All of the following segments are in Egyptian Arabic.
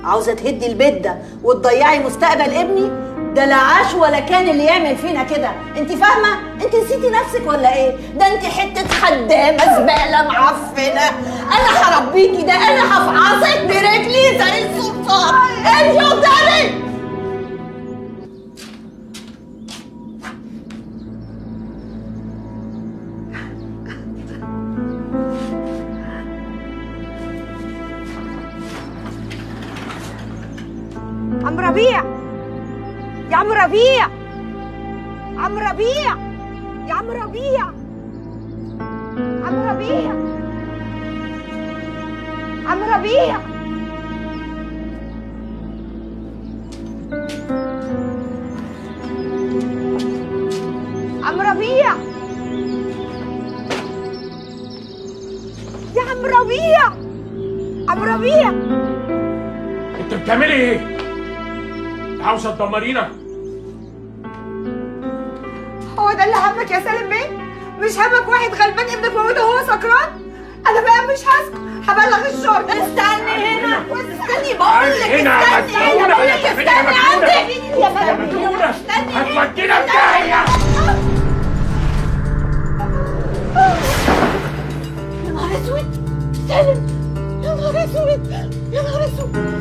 عاوزه تهدي البيت ده وتضيعي مستقبل ابني ده لا عاش ولا كان اللي يعمل فينا كده انت فاهمه انت نسيتي نفسك ولا ايه ده انت حته خدامه زباله معفنه انا هربيكي ده انا هفعصك برجلي زي السلطان انت قدامي عم ربيع يا عم ربيع عم ربيع يا عم ربيع عم ربيع عم ربيع عم ربيع يا عم ربيع عم ربيع انت بتعملي ايه؟ عاوزه تدمرينا؟ هو ده اللي همك يا سالم بيه؟ مش همك واحد غلبان ابنك موته وهو سكران؟ انا بقى مش هسكت هبلغ الشرطه استني هنا استني بقول تعالي لك هنا يا استني مجنونة، بقول يا لك سفينة استني مجنونة. عندي يا مجنونة هتودينا في داهية يا نهار اسود سالم يا نهار اسود يا نهار اسود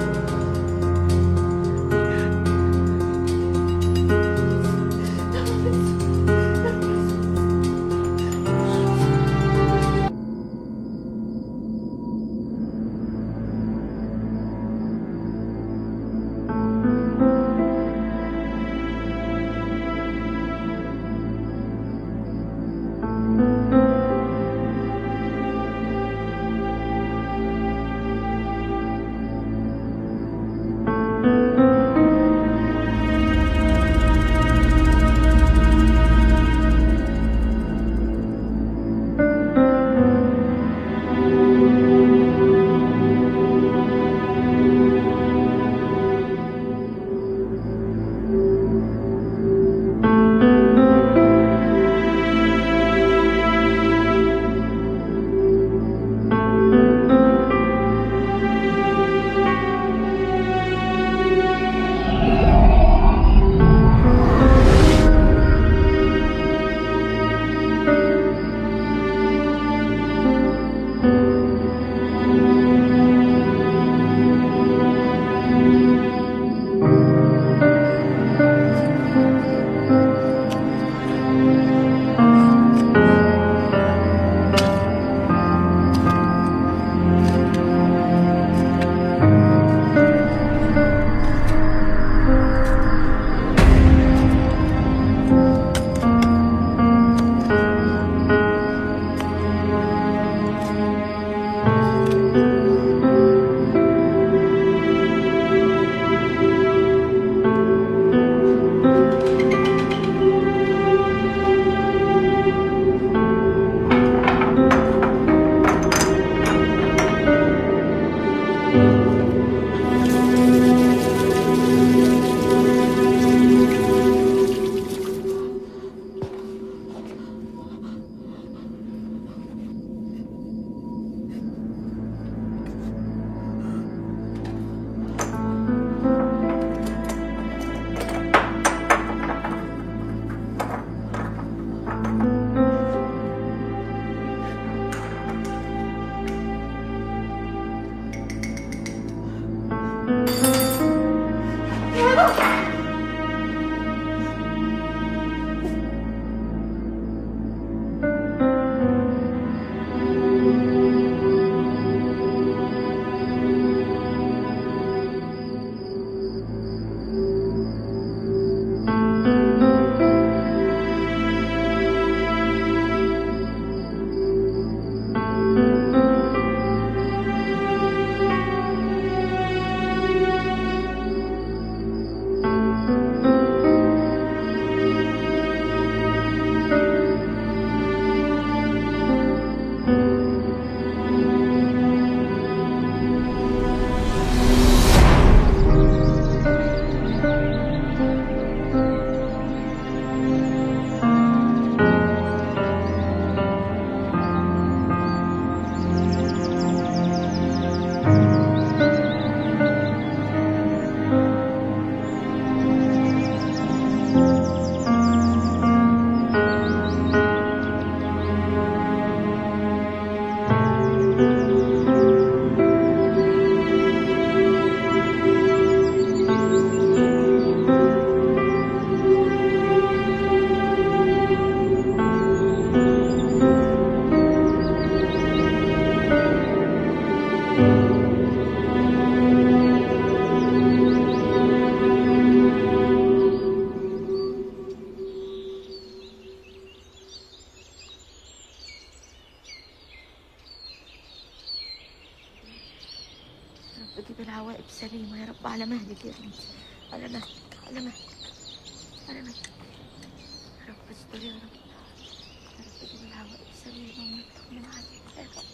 سليمة يا رب على مهلك يا بنتي على مهلك على مهلك على مهلك يا رب استر يا رب يا رب جيب العوائق سليمة ونطمن عليك يا رب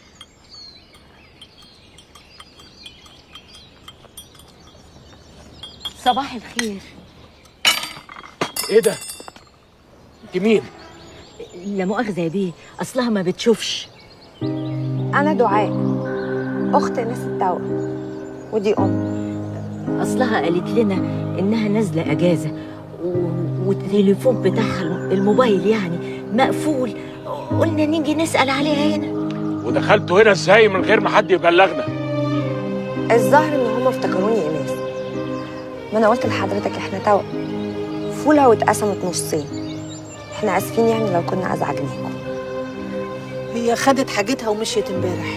صباح الخير ايه ده انت مين لا مؤاخذة يا بيه أصلها ما بتشوفش انا دعاء اخت ناس التوأم ودي ام أصلها قالت لنا إنها نازلة أجازة و... والتليفون بتاعها الموبايل يعني مقفول قلنا نيجي نسأل عليها هنا ودخلتوا هنا ازاي من غير ما حد يبلغنا الظاهر ان هم افتكروني اناث ما انا قلت لحضرتك احنا توأم فولة واتقسمت نصين احنا اسفين يعني لو كنا ازعجناكم هي خدت حاجتها ومشيت امبارح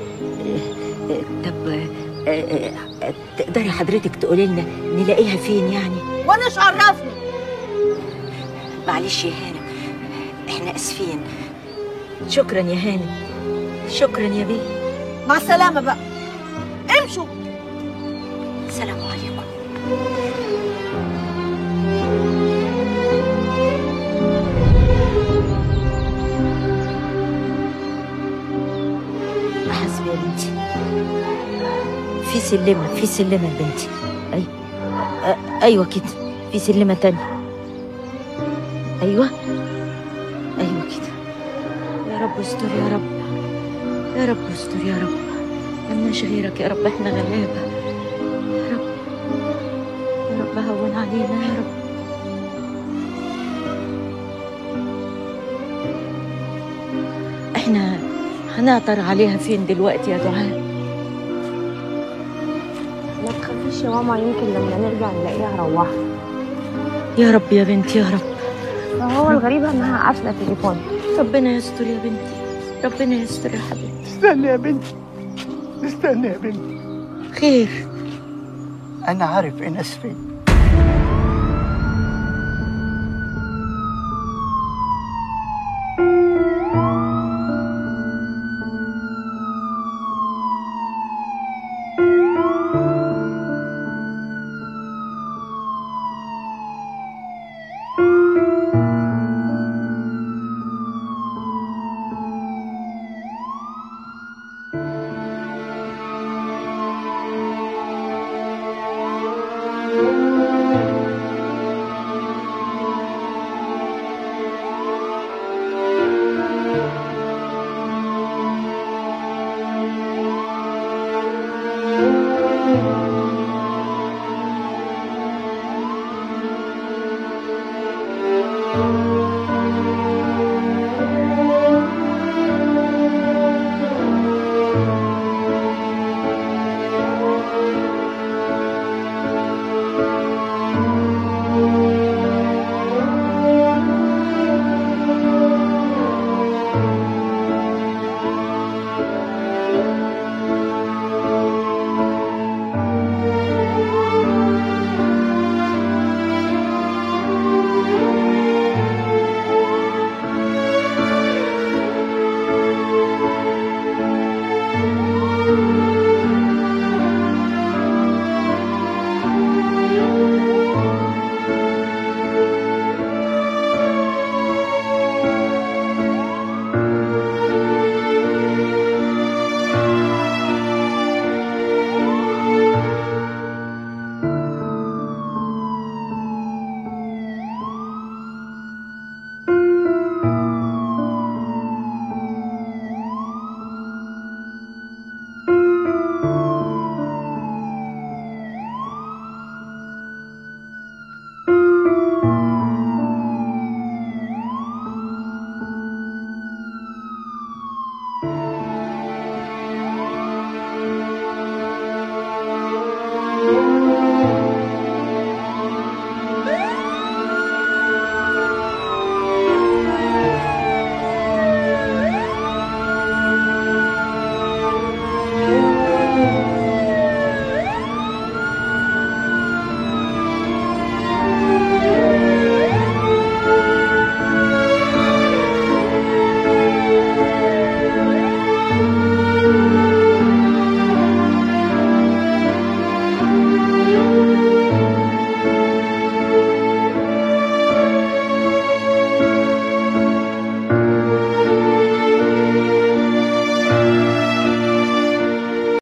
طب آه، آه، آه، تقدري حضرتك تقولي لنا نلاقيها فين يعني وانا ايش عرفني معلش يا هانم احنا اسفين شكرا يا هانم شكرا يا بيه مع السلامه بقى امشوا السلام عليكم حسبي يا بنتي في سلمة في سلمة يا بنتي أي... أ- أيوة كده في سلمة تانية أيوة أيوة كده يا رب استر يا رب يا رب استر يا رب ملناش غيرك يا رب احنا غلابة يا رب يا رب هون علينا يا رب احنا هنعطر عليها فين دلوقتي يا دعاء ما تخافيش يا ماما يمكن لما نرجع نلاقيها روحت يا رب يا بنتي يا رب فهو الغريب انها قافله تليفون ربنا يستر يا بنتي ربنا يستر يا حبيبتي استنى يا بنتي استنى يا بنتي خير أنا عارف إنس فين